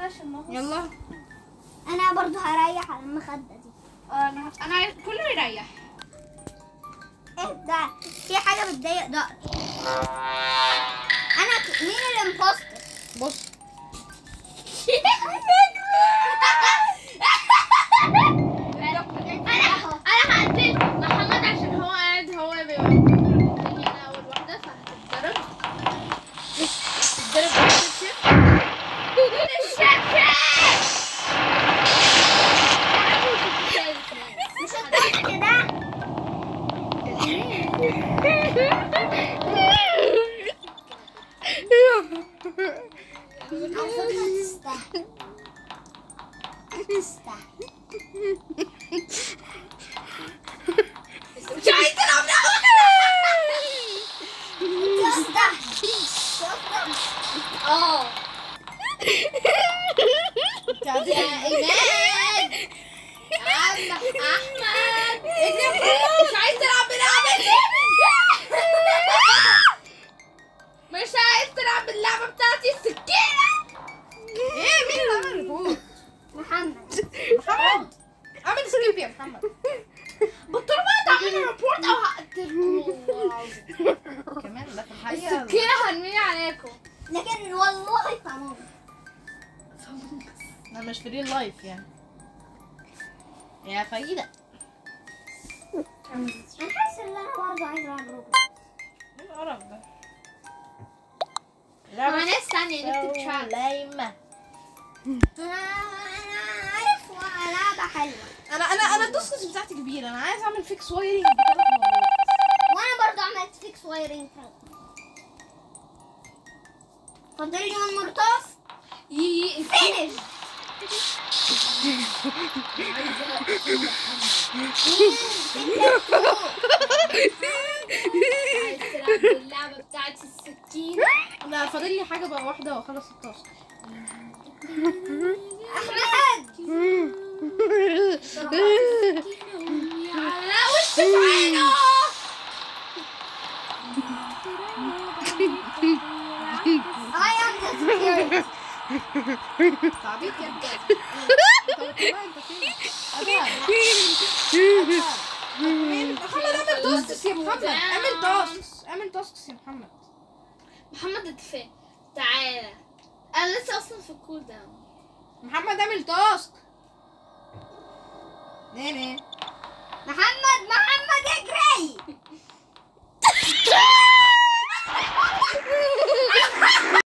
يلا انا برضو هريح على المخدة دي انا انا عايز كله يريح ايه ده في حاجة بتضايق ضهري انا ك- مين الامبوستر بص انا انا هقتل محمد عشان هو قاعد هو بيبقى هنا اول واحده فهتتضرب تتضرب من الشيف من الشيف مش الضغط ده على فكرة تستاهل تستاهل مش عايز تلعب تستاهل تستاهل اه يا ايمان عم احمد مش عايز تلعب بلعبتي مش عايز تلعب باللعبة بتاعتي السكينة ايه مين اللي عمل ريبورت؟ محمد محمد عمل سكيب يا محمد بطلوا بقى تعملوا ريبورت او هقتلكم كمان ده في الحقيقة السكينه هرميها عليكم لكن والله تمام انا مش في ريل لايف يعني يا فايدة انا حاسه ان انا برضه عايزه العب روبلوكس ايه القرف ده هو ناس تانية نكتب تراب لايمة انا انا عارف لعبه حلوه انا انا انا الدوسكس بتاعتي كبيرة انا عايز اعمل فيكس وايرنج بثلاث مرات وانا برضه عملت فيكس وايرنج فاضل لي من مرطاس يي فينش عايز تلعب باللعبة بتاعت السكينة انا فاضل لي حاجة بقى واحدة واخلص التاسك احمد لا وش في عينه I am the security تعبيط يا ابني طب والله انت فين؟ أبا. محمد اعمل تاسكس يا محمد اعمل تاسكس اعمل تاسكس يا محمد محمد انت فين تعالى انا لسه اصلا في الكول داون محمد اعمل تاسك نيني محمد محمد اجري